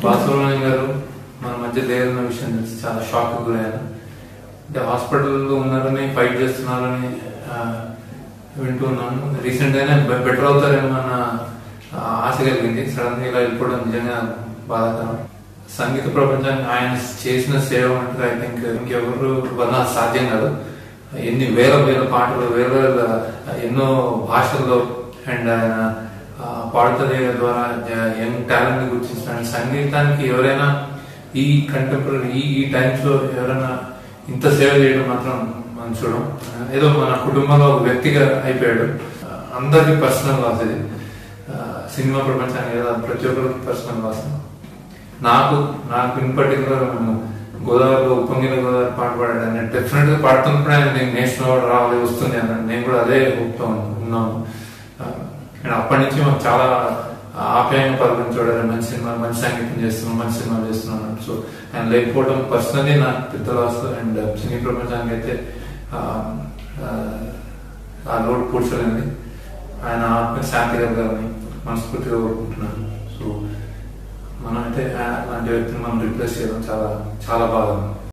బాలసుబ్రహ్మణ్యం గారు మన మధ్య లేదన్న విషయం తెలిసి చాలా షాక్ గురయ్యాను అంటే హాస్పిటల్లో ఉన్నారని ఫైట్ చేస్తున్నారని ఆ, వింటూ ఉన్నాను రీసెంట్ గానే బె- బెటర్ అవుతారేమో అన్న ఆ, ఆశ కలిగింది సడన్ గా ఇలా వెళ్ళిపోవడం నిజంగా బాధాకరం సంగీత ప్రపంచానికి ఆయన చేసిన సేవ అంటే ఐ థింక్ ఇంకెవరు వల్ల సాధ్యం కాదు ఎన్ని వేల వేల పాటలు వేల వేల ఎన్నో భాషల్లో అండ్ ఆయన ఆ, పాడుతలే ద్వారా యంగ్ టాలెంట్ ని గుర్తించిన సంగీతానికి ఎవరైనా ఈ కంటెంపరీ ఈ ఈ టైమ్స్ లో ఎవరైనా ఇంత సేవ చేయడం మాత్రం మనం చూడం ఏదో మన కుటుంబంలో ఒక వ్యక్తిగా అయిపోయాడు ఆ, అందరికీ పర్సనల్ లాస్ ఇది ఆ, సినిమా ప్రపంచానికి కదా ప్రతి ఒక్కరికి పర్సనల్ లాస్ నాకు నాకు ఇన్ పర్టికులర్ మేము గోదావరిలో ఉప్పొంగిన గోదావరి పాట పాడాడు నేను డెఫినెట్ గా పాడుతున్నప్పుడు ఆయన నేను నేషనల్ అవార్డు రావాలి వస్తుంది అన్నాడు నేను కూడా అదే ఊపుతా ఉన్నాను ఆ, అండ్ అప్పటి నుంచి మాకు చాలా ఆప్యాయంగా పలకరించాడు "అరే, మంచి సినిమా మంచి సంగీతం చేస్తున్నాం మంచి సినిమా చేస్తున్నాం సో ఆయన లేకపోవడం పర్సనలీ నాకు పెద్ద లాస్ అండ్ సినీ ప్రపంచానికి అయితే ఆ, ఆ, ఆ లోడ్ కూర్చోలేంది ఆయన ఆత్మ శాంతి కలగాలని మనస్ఫూర్తిగా కోరుకుంటున్నాను సో మనం అయితే అలాంటి వ్యక్తిని మనం రిప్లేస్ చేయడం చాలా చాలా బాగా ఉంది